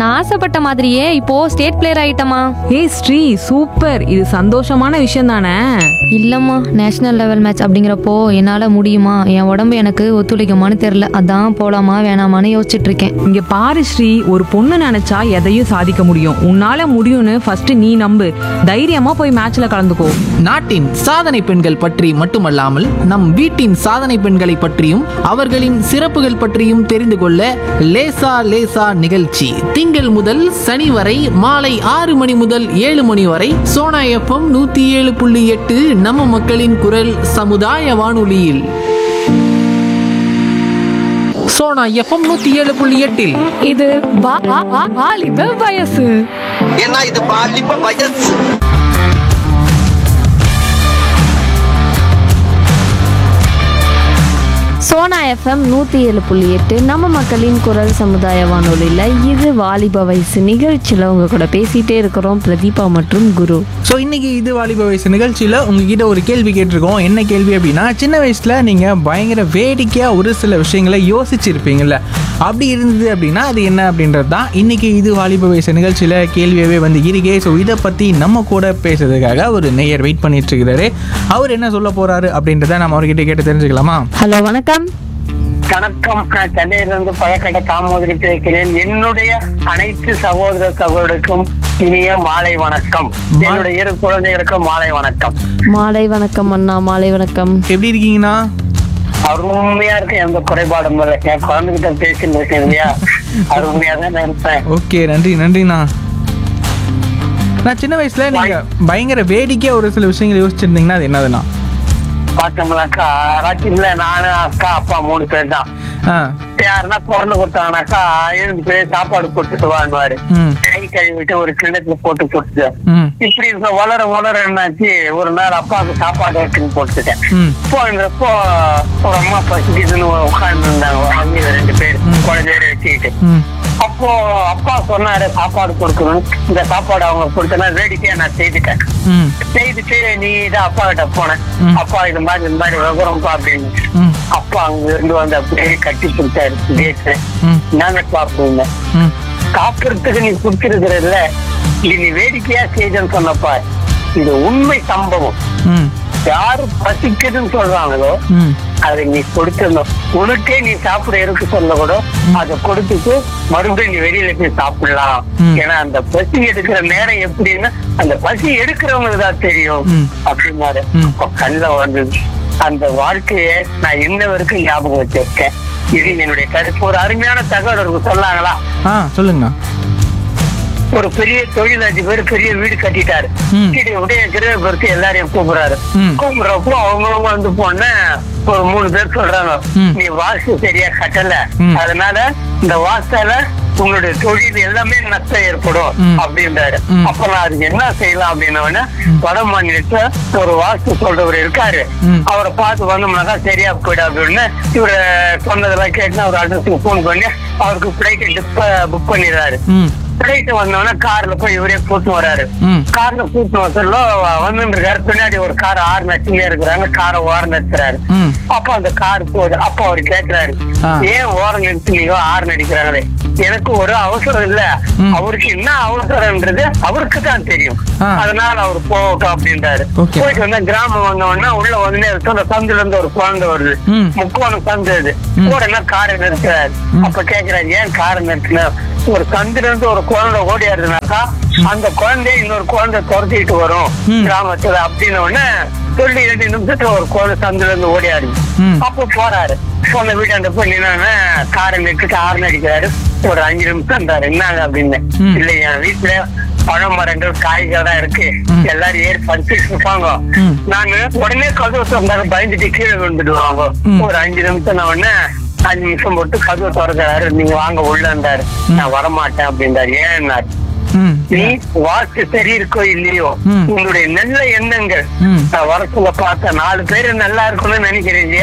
நான் ஆசைப்பட்ட மாதிரியே இப்போ ஸ்டேட் பிளேயர் ஆயிட்டமா ஏய் ஸ்ரீ சூப்பர் இது சந்தோஷமான விஷயம் தானே இல்லம்மா நேஷனல் லெவல் மேட்ச் அப்படிங்கிறப்போ என்னால முடியுமா என் உடம்பு எனக்கு ஒத்துழைக்குமான்னு தெரியல அதான் போலாமா வேணாமான்னு யோசிச்சுட்டு இருக்கேன் இங்க பாரு ஸ்ரீ ஒரு பொண்ணு நினைச்சா எதையும் சாதிக்க முடியும் உன்னால முடியும்னு ஃபர்ஸ்ட் நீ நம்பு தைரியமா போய் மேட்ச்ல கலந்துக்கோ நாட்டின் சாதனை பெண்கள் பற்றி மட்டுமல்லாமல் நம் வீட்டின் சாதனை பெண்களை பற்றியும் அவர்களின் சிறப்புகள் பற்றியும் தெரிந்து கொள்ள லேசா லேசா நிகழ்ச்சி திங்கள் முதல் சனி வரை மாலை ஆறு மணி முதல் ஏழு மணி வரை சோனா எஃப்எம் நூத்தி ஏழு புள்ளி எட்டு நம்ம மக்களின் குரல் சமுதாய வானொலியில் சோனா எஃப்எம் நூத்தி ஏழு புள்ளி எட்டில் இது வா- வா- வா- வாலிப வயசு ஏன்னா இது பாலிப்ப வயசு சோனா எஃப்எம் நூற்றி ஏழு புள்ளி எட்டு நம்ம மக்களின் குரல் சமுதாய வானொலியில் இது வாலிப வயசு நிகழ்ச்சியில் உங்க கூட பேசிகிட்டே இருக்கிறோம் பிரதீபா மற்றும் குரு ஸோ இன்னைக்கு இது வாலிப வயசு நிகழ்ச்சியில் உங்ககிட்ட ஒரு கேள்வி கேட்டிருக்கோம் என்ன கேள்வி அப்படின்னா சின்ன வயசில் நீங்கள் பயங்கர வேடிக்கையாக ஒரு சில விஷயங்களை யோசிச்சிருப்பீங்கல்ல அப்படி இருந்தது அப்படின்னா அது என்ன அப்படின்றது தான் இன்னைக்கு இது வாலிப வயசு நிகழ்ச்சியில் கேள்வியாகவே வந்து இருக்கே ஸோ இதை பற்றி நம்ம கூட பேசுறதுக்காக ஒரு நேயர் வெயிட் பண்ணிட்டு இருக்கிறாரு அவர் என்ன சொல்ல போறாரு அப்படின்றத நம்ம அவர்கிட்ட கேட்டு தெரிஞ்சுக்கலாமா ஹலோ வணக்கம் வணக்கம் நான் சென்னையிலிருந்து பழக்கடை தாமோதரி பேசுகிறேன் என்னுடைய அனைத்து சகோதர சகோதரருக்கும் இனிய மாலை வணக்கம் என்னுடைய இரு குழந்தைகளுக்கும் மாலை வணக்கம் மாலை வணக்கம் அண்ணா மாலை வணக்கம் எப்படி இருக்கீங்கண்ணா அருமையா இருக்கு எந்த குறைபாடும் இல்லை என் குழந்தைகிட்ட பேசிட்டு இருக்கேன் இல்லையா அருமையா தான் இருப்பேன் ஓகே நன்றி நன்றிண்ணா நான் சின்ன வயசுல நீங்க பயங்கர வேடிக்கையா ஒரு சில விஷயங்களை யோசிச்சிருந்தீங்கன்னா அது என்னதுண்ணா பார்த்தோம்னாக்கா ராத்திரில நானு அக்கா அப்பா மூணு பேர் தான் ஆ யாருன்னா பிறந்து கொடுத்தாங்கனாக்கா எழுந்து போய் சாப்பாடு போட்டுட்டு வாழ்வாரு ம் கை கழுவிட்டு ஒரு கிண்ணத்துல போட்டு கொடுத்து ம் இப்படி இருக்க வளர வளர என்னாச்சு ஒரு நாள் அப்பாவுக்கு சாப்பாடு எடுத்துன்னு போட்டுட்டேன் ம் போயிருந்தப்போ ஒரு அம்மா பசிக்குதுன்னு உட்கார்ந்து இருந்தாங்க அவங்க ரெண்டு பேர் குழந்தையோட வச்சுக்கிட்டு ம் அப்போ அப்பா சொன்னாரு சாப்பாடு கொடுக்கணும் இந்த சாப்பாடு அவங்க கொடுத்தனா வேடிக்கையா நான் செய்துட்டேன் ம் செய்துட்டு நீ தான் அப்பா கிட்ட போனேன் ம். அப்பா இது மாதிரி இந்த மாதிரி விவரம்ப்பா அப்படின்னு ம் அப்பா அங்க இருந்து வந்து அப்படியே கட்டி பிடிச்சாரு கேட்டு ம் நாங்க அப்படின்னு ம் காக்கிறதுக்கு நீ குடுத்திருக்கிறல்ல இது நீ வேடிக்கையா செய்தன்னு சொன்னப்பா இது உண்மை சம்பவம் ம் யாரு பசிக்குதுன்னு சொல்றாங்களோ ம் அதை நீ கொடுத்துடணும் உனக்கே நீ சாப்பிட இருக்கு சொல்ல கூட அதை கொடுத்துட்டு மறுபடியும் நீ வெளியில போய் சாப்பிடலாம் ம். ஏன்னா அந்த பசி எடுக்கிற நேரம் எப்படின்னா அந்த பசி எடுக்கிறவங்களுக்கு தான் தெரியும் ம். அப்படின்னாரு ம். அப்ப கண்ணில் வந்தது அந்த வாழ்க்கைய நான் இன்ன வரைக்கும் ஞாபகம் வச்சிருக்கேன் இது என்னுடைய கருத்து ஒரு அருமையான தகவல் இருக்கு சொன்னாங்களா ஆ சொல்லுங்கண்ணா ஒரு பெரிய தொழிலதிபர் பெரிய வீடு கட்டிட்டாரு ம். கீழே உடைய கிரகபுரத்து எல்லாரையும் கூப்பிடுறாரு ம். கூப்பிடுறப்போ அவங்கவுங்க வந்து போன ஒரு மூணு பேர் சொல்றாங்க ம். நீ வாஸ்து சரியா கட்டல ம். அதனால இந்த வாஸ்தால உங்களுடைய தொழில் எல்லாமே நஷ்டம் ஏற்படும் ம். அப்படின்றாரு ம். அப்ப நான் அதுக்கு என்ன செய்யலாம் அப்படின்னவன வட மாநிலத்துல ஒரு வாஸ்து சொல்றவர் இருக்காரு ம். அவரை பார்த்து வந்தோம்னாக்கா சரியா போயிடும் அப்படின்னு இவரை சொன்னதெல்லாம் கேட்டு அவர் அட்ரஸுக்கு போன் பண்ணி அவருக்கு பிளைட் புக் பண்ணிடுறாரு ம் பிளைட் வந்தோடனே கார்ல போய் இவரே கூட்டு வராரு ம் கார்ல கூட்டு வசல்ல வந்து இருக்காரு பின்னாடி ஒரு கார் ஆறு நச்சுமே இருக்கிறாங்க காரை ஓரம் நிறுத்துறாரு ம் அப்ப அந்த கார் போகுது அப்ப அவர் கேக்குறாரு ஆ. ஏன் ஓரம் நிறுத்துனீங்க ஆறு நடிக்கிறாங்களே எனக்கு ஒரு அவசரம் இல்ல ம். அவருக்கு என்ன அவசரம்ன்றது அவருக்கு தான் தெரியும் ஆ. அதனால அவர் போகட்டும் அப்படின்றாரு Okay. போயிட்டு வந்தா கிராமம் வந்தவொடனே உள்ள வந்து அந்த சந்துல இருந்து ஒரு குழந்தை வருது ம். முக்கோணம் சந்து இது ம். உடனே காரை நிறுத்துறாரு ம். அப்ப கேக்குறாரு ஏன் காரை நிறுத்தின ஒரு சந்துல இருந்து ஒரு குழந்தை ஓடியாருதுனாக்கா அந்த குழந்தைய இன்னொரு குழந்தை துரத்திட்டு வரும் ம். கிராமத்துல அப்படின்னு உடனே சொல்லி ரெண்டு நிமிஷத்துல ஒரு குழந்தை சந்துல இருந்து ஓடியாரு ம். அப்போ போறாரு போன வீட்டாண்ட போய் நின்னா காரை நிறுத்திட்டு ஆறு அடிக்கிறாரு ஒரு அஞ்சு நிமிஷம் இருந்தாரு என்னங்க அப்படின்னு ம். இல்ல என் வீட்டுல பழ மரங்கள் காய்கள் தான் இருக்கு ம். எல்லாரும் ஏறி பறிச்சுட்டு இருப்பாங்க ம். நானு உடனே கதவு திறந்தாங்க பயந்துட்டு கீழே விழுந்துடுவாங்க ம். ஒரு அஞ்சு நிமிஷம் நான் உடனே அஞ்சு நிமிஷம் போட்டு கதவு திறக்கிறாரு நீங்க வாங்க உள்ள இருந்தாரு நான் வரமாட்டேன் அப்படின்றாரு ஏன்னாரு ம் நீ வாக்கு சரி இருக்கோ இல்லையோ ம். உங்களுடைய நல்ல எண்ணங்கள் ம். நான் வரத்துல பார்த்த நாலு பேரு நல்லா இருக்கணும்னு நினைக்கிறேன் இல்லையா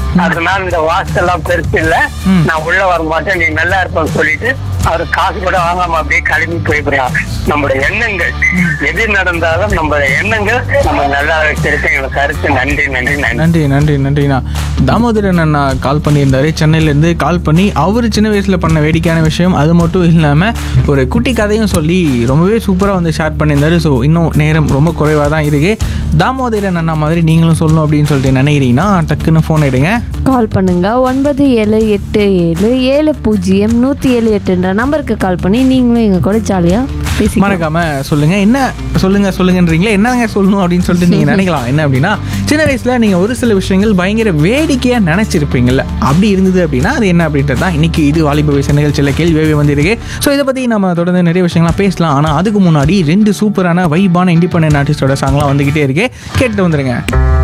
அதனால இந்த வாசெல்லாம் பெருசு இல்ல நான் உள்ள வர மாட்டேன் நீ நல்லா இருப்பேன்னு சொல்லிட்டு அவர் காசு கூட வாங்காம அப்படியே கிளம்பி போய்க்கிறாங்க நம்முடைய எண்ணங்கள் எது நடந்தாலும் நம்மளுடைய எண்ணங்கள் நம்ம நல்லா வச்சிருக்க எங்களுக்கு கருத்து நன்றி நன்றி நன்றி நன்றி நன்றி நன்றிண்ணா தாமோதரன் அண்ணா கால் பண்ணியிருந்தாரு சென்னையிலேருந்து கால் பண்ணி அவர் சின்ன வயசில் பண்ண வேடிக்கையான விஷயம் அது மட்டும் இல்லாமல் ஒரு குட்டி கதையும் சொல்லி ரொம்பவே சூப்பராக வந்து ஷேர் பண்ணியிருந்தாரு ஸோ இன்னும் நேரம் ரொம்ப குறைவாக தான் இருக்கு தாமோதரன் அண்ணா மாதிரி நீங்களும் சொல்லணும் அப்படின்னு சொல்லிட்டு நினைக்கிறீங்கன்னா டக்குன்னு ஃபோன் எடுங்க கால் பண்ணுங்க ஒன்பது ஏழு எட்டு ஏழு ஏழு பூஜ்ஜியம் நூற்றி ஏழு எட்டுன்ற நம்பருக்கு கால் பண்ணி நீங்களும் எங்கள் கூட ஜாலியாக பேசி மறக்காம சொல்லுங்க என்ன சொல்லுங்க சொல்லுங்கன்றீங்களே என்னங்க சொல்லணும் அப்படின்னு சொல்லிட்டு நீங்க நினைக்கலாம் என்ன அப்படின்னா சின்ன வயசுல நீங்க ஒரு சில விஷயங்கள் பயங்கர வேடிக்கையா நினைச்சிருப்பீங்கல்ல அப்படி இருந்தது அப்படின்னா அது என்ன அப்படின்றது தான் இன்னைக்கு இது வாலிப வயசு நிகழ்ச்சியில் கேள்வியாகவே வந்திருக்கு ஸோ இதை பத்தி நம்ம தொடர்ந்து நிறைய விஷயங்கள்லாம் பேசலாம் ஆனா அதுக்கு முன்னாடி ரெண்டு சூப்பரான வைபான இண்டிபெண்டன்ட் ஆர்டிஸ்டோட சாங்லாம் வந்துகிட்டே இருக்கு கேட்டு வந்துருங்க